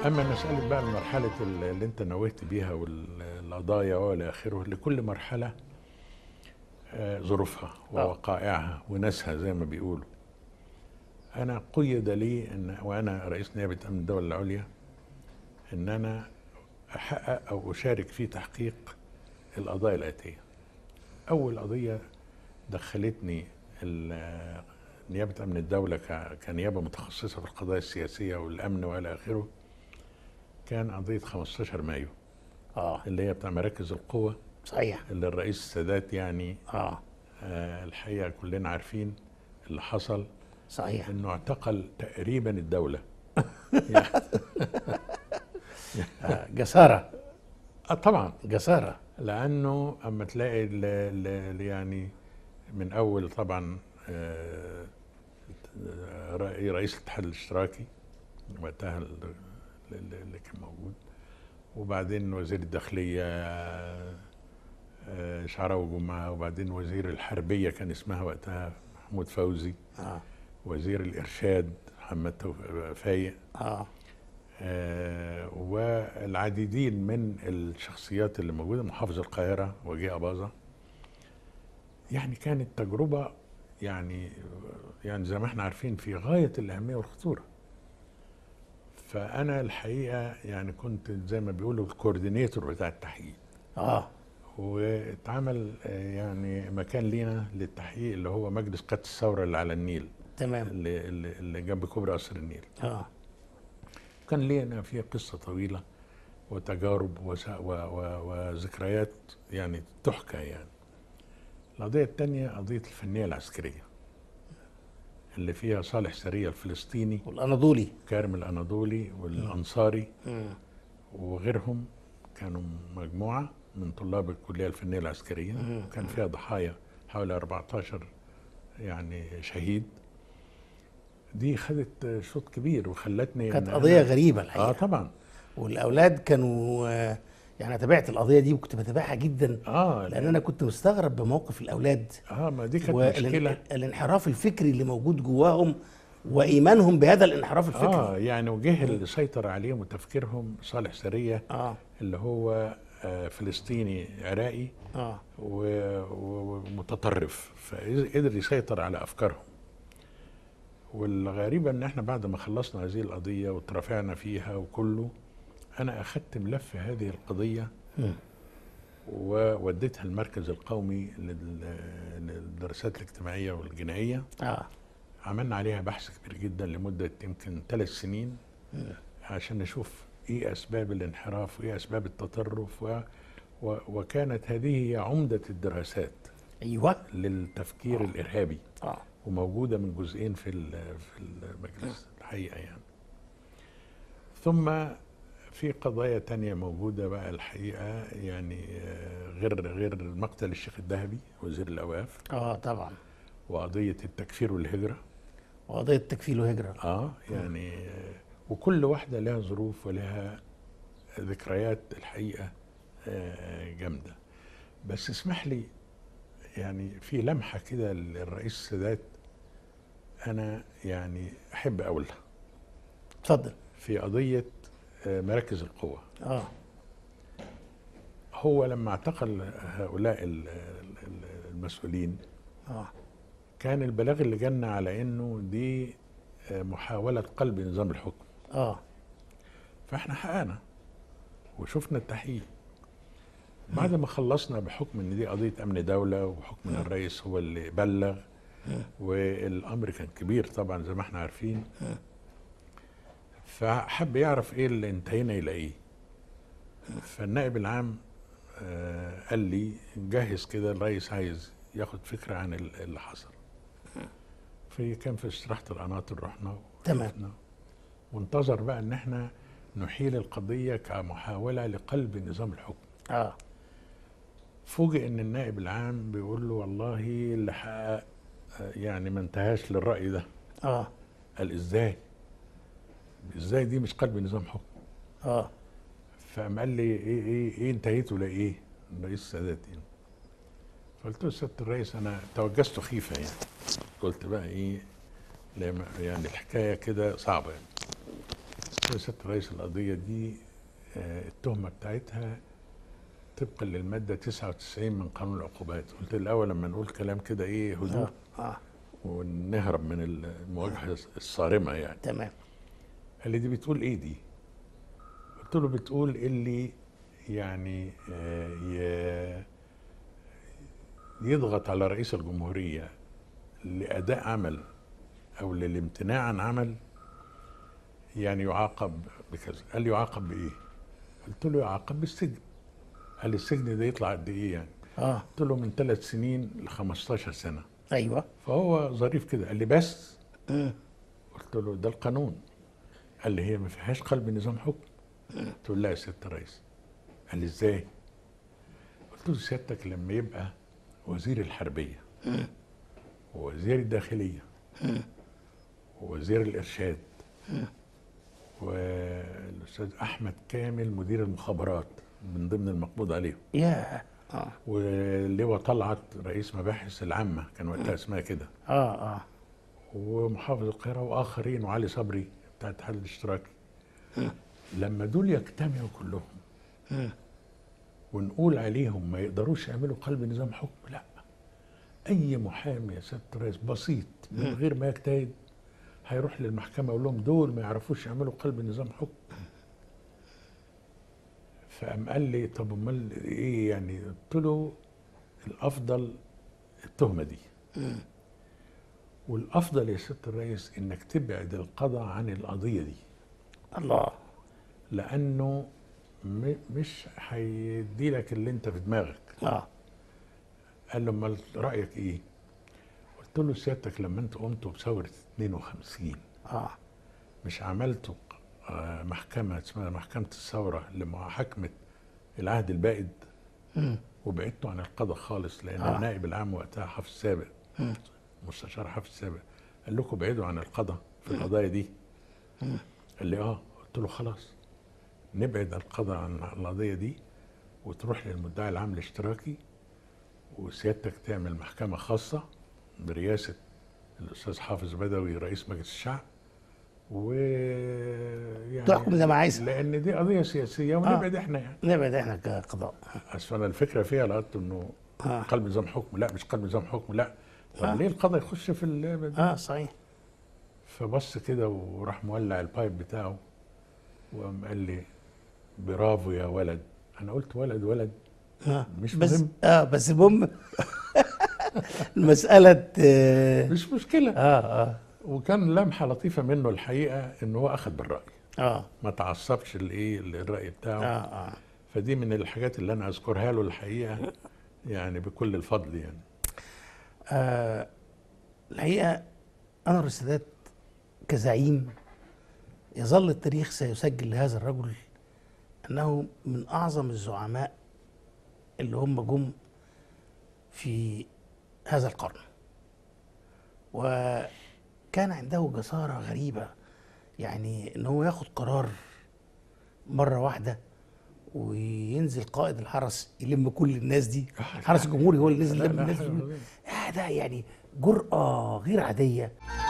اما مساله بقى مرحله اللي انت نويت بيها والقضايا والى اخره لكل مرحله آه، ظروفها ووقائعها وناسها زي ما بيقولوا انا قيد لي ان وانا رئيس نيابه امن الدوله العليا ان انا احقق او اشارك في تحقيق القضايا الاتيه اول قضيه دخلتني ال- نيابه امن الدوله ك- كنيابه متخصصه في القضايا السياسيه والامن والى اخره كان قضيه 15 مايو اه اللي هي بتاع مراكز القوه صحيح اللي الرئيس السادات يعني اه آه الحقيقه كلنا عارفين اللي حصل صحيح انه اعتقل تقريبا الدوله آه. جسارة آه طبعا جسارة لانه اما تلاقي ال ال يعني من اول طبعا آه، رئي- رئيس الاتحاد الاشتراكي وقتها ال- ال- اللي كان موجود وبعدين وزير الداخليه آه، شعراوي جمعه وبعدين وزير الحربيه كان اسمها وقتها محمود فوزي اه وزير الارشاد محمد توف- فايق اه آه، والعديدين من الشخصيات اللي موجوده محافظ القاهره وجيه اباظه يعني كانت تجربه يعني يعني زي ما احنا عارفين في غايه الاهميه والخطوره فانا الحقيقه يعني كنت زي ما بيقولوا الكوردينيتور بتاع التحقيق اه واتعمل آه، يعني مكان لينا للتحقيق اللي هو مجلس قاده الثوره اللي على النيل تمام اللي, اللي اللي جنب كوبري قصر النيل اه كان لينا فيه قصة طويلة وتجارب وس- و- و- وذكريات يعني تحكى يعني القضية الثانية قضية الفنية العسكرية اللي فيها صالح سرية الفلسطيني والاناضولي كارم الأناضولي والأنصاري مم. وغيرهم كانوا مجموعة من طلاب الكلية الفنية العسكرية مم. كان فيها ضحايا حوالي 14 يعني شهيد دي خدت شوط كبير وخلتني كانت إن قضية أنا- غريبة اه الحقيقة طبعا والاولاد كانوا آه، يعني أنا تابعت القضية دي وكنت بتابعها جدا اه لان انا كنت مستغرب بموقف الاولاد اه ما دي كانت مشكله والانحراف الفكري اللي موجود جواهم وايمانهم بهذا الانحراف الفكري اه يعني وجه اللي سيطر عليهم وتفكيرهم صالح سريه اه اللي هو آه فلسطيني عراقي اه و- و- ومتطرف فقدر يسيطر على افكارهم والغريبه ان احنا بعد ما خلصنا هذه القضيه وترافعنا فيها وكله انا اخذت ملف هذه القضيه مم. ووديتها المركز القومي لل- للدراسات الاجتماعيه والجنائيه اه عملنا عليها بحث كبير جدا لمدة يمكن ثلاث سنين عشان نشوف ايه اسباب الانحراف وايه اسباب التطرف و و وكانت هذه هي عمدة الدراسات ايوه للتفكير آه. الارهابي اه وموجودة من جزئين في ال- في المجلس الحقيقة يعني ثم في قضايا تانية موجودة بقى الحقيقة يعني آه، غير غير مقتل الشيخ الذهبي وزير الأوقاف اه طبعا وقضية التكفير والهجرة وقضية تكفيل وهجرة اه يعني آه، وكل واحده لها ظروف ولها ذكريات الحقيقه آه، جامده بس اسمح لي يعني في لمحه كده للرئيس السادات انا يعني احب اقولها اتفضل في قضيه آه، مراكز القوه اه هو لما اعتقل هؤلاء ال- ال- ال- المسؤولين اه كان البلاغ اللي جانا على انه دي آه، محاوله قلب نظام الحكم اه فاحنا حققنا وشفنا التحقيق بعد ما خلصنا بحكم ان دي قضيه امن دوله وبحكم ان الرئيس هو اللي بلغ والامر كان كبير طبعا زي ما احنا عارفين فحب يعرف ايه اللي انتهينا الى ايه فالنائب العام آه، قال لي جهز كده الرئيس عايز ياخد فكره عن ال- اللي حصل في كان في استراحه القناطر رحنا تمام. وشفنا وانتظر بقى ان احنا نحيل القضيه كمحاوله لقلب نظام الحكم اه فوجئ ان النائب العام بيقول له والله اللي حقق آه، يعني ما انتهاش للراي ده اه قال ازاي ازاي دي مش قلب نظام حكم اه فقام قال لي ايه ايه ايه انتهيتوا لايه الرئيس السادات يعني فقلت له سياده الرئيس انا توجست خيفه يعني قلت بقى ايه لما يعني الحكايه كده صعبه يعني له يا سياده الرئيس القضيه دي آه، التهمه بتاعتها طبقا للماده 99 من قانون العقوبات قلت الاول لما نقول كلام كده ايه هدوء اه اه ونهرب من المواجهه الصارمه يعني تمام قال لي دي بتقول ايه دي قلت له بتقول اللي يعني آه، ي- يضغط على رئيس الجمهورية لأداء عمل أو للامتناع عن عمل يعني يعاقب بكذا قال لي يعاقب بإيه قلت له يعاقب بالسجن قال لي السجن ده يطلع قد إيه يعني اه قلت له من ثلاث سنين ل 15 سنة ايوه فهو ظريف كده قال لي بس مم. قلت له ده القانون قال لي هي ما فيهاش قلب نظام حكم قلت له لا يا سياده الرئيس قال لي ازاي قلت له سيادتك لما يبقى وزير الحربيه ووزير الداخليه ووزير الارشاد والاستاذ احمد كامل مدير المخابرات من ضمن المقبوض عليهم يا اه واللواء طلعت رئيس مباحث العامه كان وقتها اسمها كده اه اه ومحافظ القاهرة وآخرين وعلي صبري بتاع الاتحاد الاشتراكي لما دول يجتمعوا كلهم مم. ونقول عليهم ما يقدروش يعملوا قلب نظام حكم لا أي محامي يا سيادة الرئيس بسيط من غير ما يجتهد هيروح للمحكمة يقول لهم دول ما يعرفوش يعملوا قلب نظام حكم فقام قال لي طب امال ايه يعني قلت له الافضل التهمه دي والافضل يا سياده الرئيس انك تبعد القضاء عن القضيه دي الله لانه م- مش هيدي لك اللي انت في دماغك اه قال له امال رايك ايه قلت له سيادتك لما انتوا قمتوا بثوره 52 اه مش عملتوا آه، محكمه اسمها محكمه الثوره لمحاكمه العهد البائد مم. وبعدتوا عن القضاء خالص لان آه. النائب العام وقتها حافظ سابق مم. مستشار حافظ سابق قال لكم بعيدوا عن القضاء في القضايا دي قال لي اه قلت له خلاص نبعد القضاء عن القضيه دي وتروح للمدعي العام الاشتراكي وسيادتك تعمل محكمه خاصه برئاسه الاستاذ حافظ بدوي رئيس مجلس الشعب و يعني تحكم زي ما عايز لان دي قضيه سياسيه ونبعد احنا يعني نبعد احنا كقضاء اصل انا الفكره فيها لقيت انه آه. قلب نظام حكم لا مش قلب نظام حكم لا طب آه. ليه القضاء يخش في اللعبه دي اه صحيح فبص كده وراح مولع البايب بتاعه وقام قال لي برافو يا ولد انا قلت ولد ولد آه. مش بس مهم. اه بس المهم المسألة اه مش مشكله اه اه, وكان لمحه لطيفه منه الحقيقه ان هو اخذ بالراي آه. ما تعصبش الايه الراي بتاعه اه اه فدي من الحاجات اللي انا اذكرها له الحقيقه يعني بكل الفضل يعني آه الحقيقة أنور السادات كزعيم يظل التاريخ سيسجل لهذا الرجل أنه من أعظم الزعماء اللي هم جم في هذا القرن وكان عنده جسارة غريبة يعني ان هو ياخد قرار مرة واحدة وينزل قائد الحرس يلم كل الناس دي الحرس الجمهوري هو اللي نزل لا، يلم لا، الناس حاجة دي عظيمة. آه ده يعني جرأة غير عادية